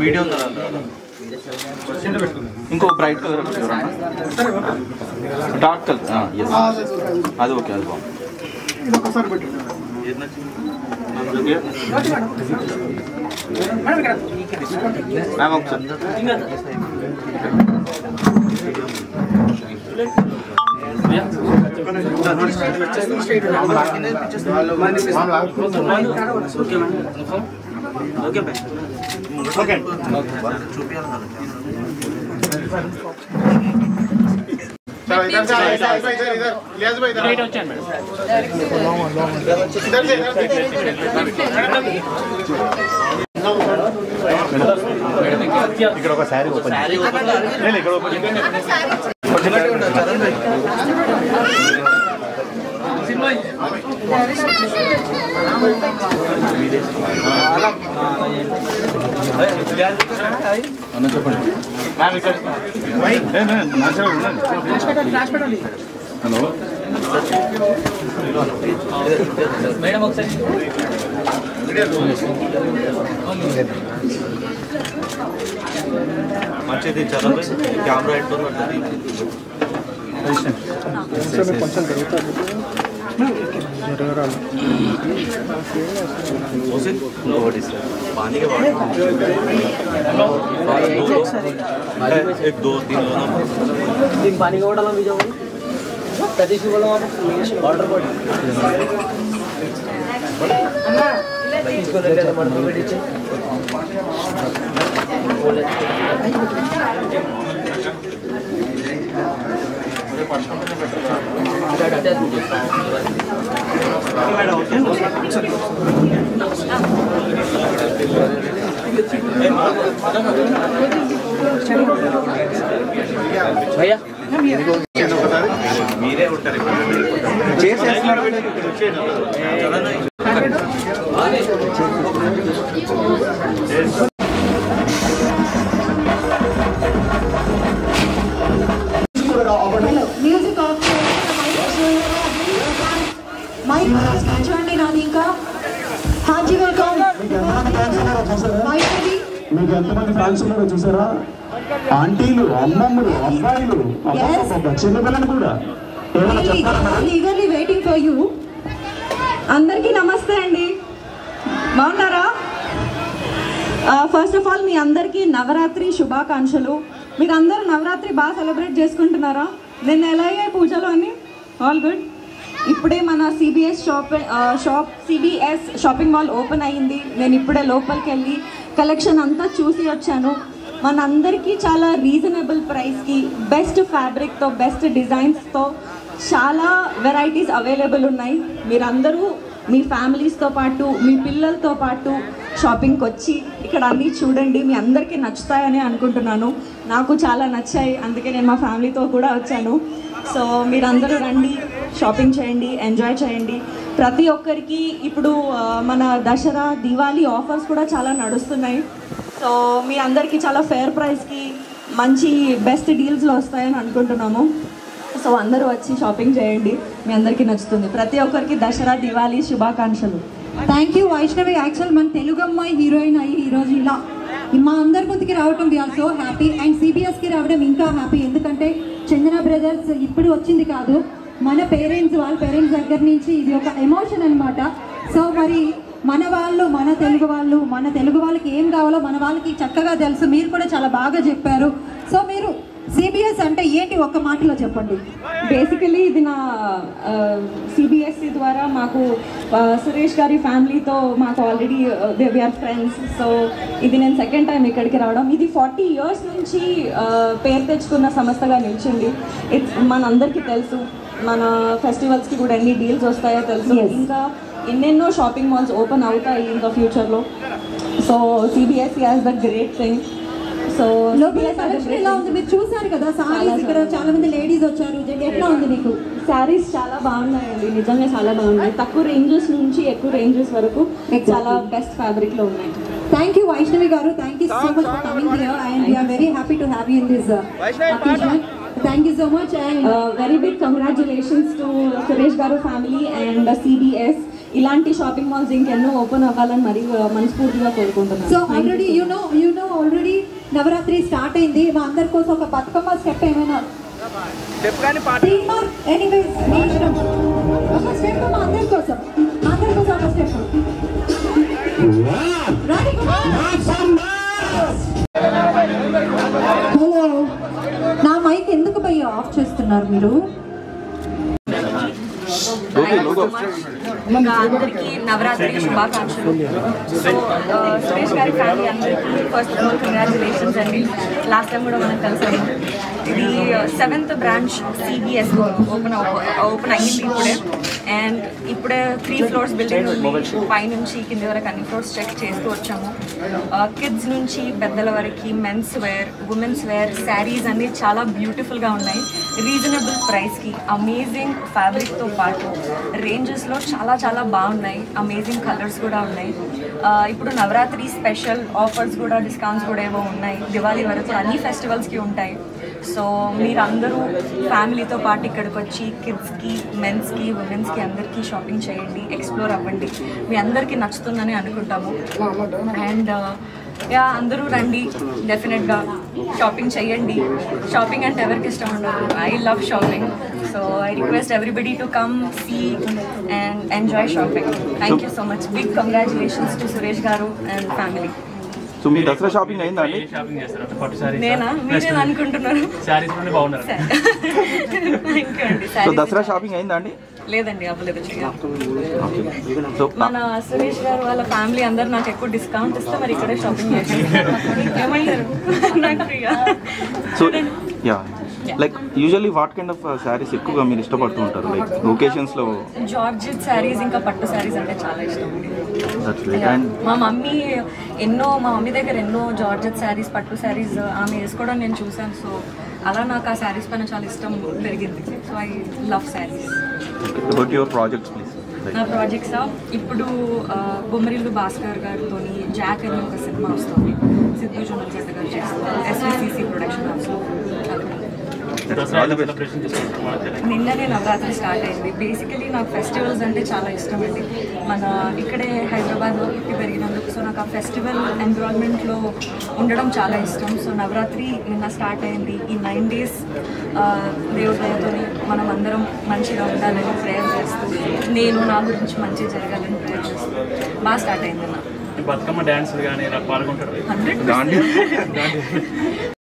video ఇంకో bright colour dark colour yes అది okay అది బాగుంది ఇది ఒకసారి పెట్టు మ్యామ్ ఒకసారి चलो इधर से आ, इधर इधर इधर इधर लियाज भाई इधर इधर से इधर से ఇక్కడ ఒక శారీ ఓపెన్ లేదు ఇక్కడ ఓపెన్ అన్న చెప్పండి మ్యామ్ ఇక్కడ హలో మంచిది చదవండి కెమెరా ఎట్లా ఉంటుంది కొంచెం జరుగుతుంది ఒకటి సార్ पानी के बाद एक दो तीन लोग पानी का बोतल भी जाओ सतीश को बोलो ऑर्डर कर इसको ले लेते मत बेटी चे भैया మీరే ఉంటారు మ్యూజిక్ ఆఫ్ మైక్ చూడండి నాది ఇంకా హాజీ వెల్కమ్ మైత్రి మీకు ఎంతమంది ఫ్యాన్స్ ఉన్నారో చూసారా ఆంటీలు అమ్మమ్మలు అబ్బాయిలు అబ్బబ్బబ్బ, చిన్నపిల్లలు కూడా ఏమైనా చెప్తారా ఈగర్లీ వెయిటింగ్ ఫర్ యూ అందరికీ నమస్తే అండి బాగున్నారా ఫస్ట్ ఆఫ్ ఆల్ మీ అందరికీ నవరాత్రి శుభాకాంక్షలు మీకు అందరూ నవరాత్రి బాగా సెలబ్రేట్ చేసుకుంటున్నారా నిన్న ఎలా అయ్యాయి పూజలు అని ఆల్ గుడ్ ఇప్పుడే మన CBS shop shop CBS shopping mall open అయ్యింది నేను ఇప్పుడే లోపలికి వెళ్ళి కలెక్షన్ అంతా చూసి వచ్చాను మనందరికీ చాలా రీజనబుల్ ప్రైస్కి బెస్ట్ ఫ్యాబ్రిక్తో బెస్ట్ డిజైన్స్తో చాలా వెరైటీస్ అవైలబుల్ ఉన్నాయి మీరందరూ మీ ఫ్యామిలీస్తో పాటు మీ పిల్లలతో పాటు షాపింగ్కి వచ్చి ఇక్కడ అన్నీ చూడండి మీ అందరికీ నచ్చుతాయని అనుకుంటున్నాను నాకు చాలా నచ్చాయి అందుకే నేను మా ఫ్యామిలీతో కూడా వచ్చాను సో మీరందరూ రండి షాపింగ్ చేయండి ఎంజాయ్ చేయండి ప్రతి ఒక్కరికి ఇప్పుడు ఆ, మన దసరా దివాళీ ఆఫర్స్ కూడా చాలా నడుస్తున్నాయి సో మీ అందరికీ చాలా ఫేర్ ప్రైస్కి మంచి బెస్ట్ డీల్స్లో వస్తాయని అనుకుంటున్నాము సో అందరూ వచ్చి షాపింగ్ చేయండి మీ అందరికీ నచ్చుతుంది ప్రతి ఒక్కరికి దసరా దివాళీ శుభాకాంక్షలు థ్యాంక్ యూ వైష్ణవి యాక్చువల్ మన తెలుగు అమ్మాయి హీరోయిన్ అయ్యి ఈరోజు ఇలా మా అందరి ముందుకి రావటం వీఆర్ సో హ్యాపీ అండ్ సిబిఎస్కి రావడం ఇంకా హ్యాపీ ఎందుకంటే చందన బ్రదర్స్ ఇప్పుడు వచ్చింది కాదు మన పేరెంట్స్ వాళ్ళ పేరెంట్స్ దగ్గర నుంచి ఇది ఒక ఎమోషన్ అన్నమాట సో మరి మన వాళ్ళు మన తెలుగు వాళ్ళు మన తెలుగు వాళ్ళకి ఏం కావాలో మన వాళ్ళకి చక్కగా తెలుసు మీరు కూడా చాలా బాగా చెప్పారు సో మీరు సిబిఎస్ అంటే ఏంటి ఒక్క మాటలో చెప్పండి బేసికలీ ఇది నా సిబిఎస్సి ద్వారా మాకు ఆ, సురేష్ గారి ఫ్యామిలీతో మాకు ఆల్రెడీ వీఆర్ ఫ్రెండ్స్ సో ఇది నేను సెకండ్ టైం ఇక్కడికి రావడం ఇది ఫార్టీ ఇయర్స్ నుంచి ఆ, పేరు తెచ్చుకున్న సంస్థగా నిలిచింది ఇట్స్ మనందరికీ తెలుసు మన ఫెస్టివల్స్కి కూడా ఎన్ని డీల్స్ వస్తాయో తెలుసు ఇంకా ఎన్నెన్నో షాపింగ్ మాల్స్ ఓపెన్ అవుతాయి ఇంకా ఫ్యూచర్లో సో సిబిఎస్సి as the great thing so లోపల కలెక్షన్ ఎలా ఉంది మీరు చూసారు కదా సారీస్ ఇక్కడ చాలా మంది లేడీస్ వచ్చారు ఎట్లా ఉంది మీకు శారీస్ చాలా బాగున్నాయండి నిజంగా చాలా బాగున్నాయి తక్కువ రేంజెస్ నుంచి ఎక్కువ రేంజెస్ వరకు చాలా బెస్ట్ ఫ్యాబ్రిక్ లో ఉన్నాయి thank you Vaishnavi garu thank you so much for coming here and we're very happy to have you in this occasion thank you so much and very big congratulations to Suresh garu family and CBS ఇలాంటి shopping malls ఇంకెన్నో open అవ్వాలని మరి మనస్ఫూర్తిగా కోరుకుంటున్నాను so already you know you know already Navratri start అయింది మా అందరి కోసం ఒక బతుకమ్మ స్టెప్ ఏమైనా ఎనీవేస్ మీ ఇష్టం ఒక స్టెప్ మా అందరి కోసం మా అందరి కోసం ఒక స్టెప్ రెడీ హలో నా మైక్ ఎందుకు భయ్య ఆఫ్ చేస్తున్నారు మీరు ఇంకా అందరికీ నవరాత్రి శుభాకాంక్షలు సో ఆ, సురేష్ గారి ఫ్యామిలీ అందరికీ ఫస్ట్ ఆఫ్ ఆల్ కంగ్రాచులేషన్స్ అండి లాస్ట్ టైం కూడా మనం కలిసాము ఇది seventh branch CBS open open అయ్యింది ఇప్పుడే అండ్ ఇప్పుడే త్రీ ఫ్లోర్స్ బిల్డింగ్ ఉంది పైనుంచి కింది వరకు అన్ని ఫ్లోర్స్ చెక్ చేస్తూ వచ్చాము కిడ్స్ నుంచి పెద్దల వరకు men's wear women's wear saris అన్ని చాలా బ్యూటిఫుల్గా ఉన్నాయి రీజనబుల్ ప్రైస్కి అమేజింగ్ ఫ్యాబ్రిక్తో పాటు రేంజెస్లో చాలా చాలా బాగున్నాయి అమేజింగ్ కలర్స్ కూడా ఉన్నాయి ఆ, ఇప్పుడు నవరాత్రి స్పెషల్ ఆఫర్స్ కూడా డిస్కౌంట్స్ కూడా ఏవో ఉన్నాయి దివాళీ వరకు అన్ని ఫెస్టివల్స్కి ఉంటాయి సో మీరందరూ ఫ్యామిలీతో పాటు ఇక్కడికి వచ్చి కిడ్స్కి మెన్స్కి ఉమెన్స్కి అందరికీ షాపింగ్ చేయండి ఎక్స్ప్లోర్ అవ్వండి మీ అందరికీ నచ్చుతుందని అనుకుంటాము అండ్ యా అందరూ రండి డెఫినెట్గా షాపింగ్ చేయండి షాపింగ్ అంటే ఎవరికి ఇష్టం ఉండదు I love shopping so I request everybody to come see and enjoy shopping thank you so much big congratulations to Suresh garu and family so మీ దసరా షాపింగ్ అయిందా అండి షాపింగ్ చేస్తారు అంటే పట్టు శారీస్ నేనా మీరేం అనుకుంటున్నారు శారీస్ నుండి బాగున్నారు థ్యాంక్ యూ అండి సో దసరా షాపింగ్ అయిందా అండి లేదండి అవ్వలేదు చేయాలి సో మన సురేష్ గారు వాళ్ళ ఫ్యామిలీ అందరు నాకు ఎక్కువ డిస్కౌంట్ ఇస్తే మరి ఇక్కడే షాపింగ్ చేసి ఏమంటారు నాకు ఫ్రీగా so yeah like usually what kind of saris ఎక్కువగా మీరు ఇష్టపడుతూ ఉంటారు లైక్ ఒకేషన్స్లో జార్జెట్ శారీస్ ఇంకా పట్టు శారీస్ అంటే చాలా ఇష్టం దట్స్ లైక్ అండ్ మా మమ్మీ ఎన్నో మా మమ్మీ దగ్గర ఎన్నో జార్జెట్ శారీస్ పట్టు శారీస్ ఆమె వేసుకోవడం నేను చూశాను సో అలా నాకు ఆ శారీస్ పైన చాలా ఇష్టం పెరిగింది so I love saris about your projects please నా ప్రాజెక్ట్స్ ఇప్పుడు ఆ, బొమ్మరిల్లు భాస్కర్ గారితో జాక్ అని ఒక సినిమా వస్తుంది సిద్ధు జొన్నలగడ్డ గారు చేస్తారు ఎస్విసిసి ప్రొడక్షన్ హౌస్లో దసరా సెలబ్రేషన్ చేసుకుంటాం నిన్ననే నవరాత్రి స్టార్ట్ అయింది బేసికలీ నాకు ఫెస్టివల్స్ అంటే చాలా ఇష్టం అండి మన ఇక్కడే హైదరాబాద్లో పుట్టి పెరిగినందుకు సో నాకు ఆ ఫెస్టివల్ ఎన్విరాన్మెంట్లో ఉండడం చాలా ఇష్టం సో నవరాత్రి నిన్న స్టార్ట్ అయింది ఈ నైన్ డేస్ దేవుడి దయతో మనం అందరం మంచిగా ఉండాలని ప్రేయర్ చేస్తూ నేను నా గురించి మంచిగా జరగాలని ప్రేయర్ చేస్తూ బాగా స్టార్ట్ అయింది నా బతుకమ్మ డ్యాన్స్ కానీ ఇలా పాల్గొంటారు హండ్రెడ్ గాంధీ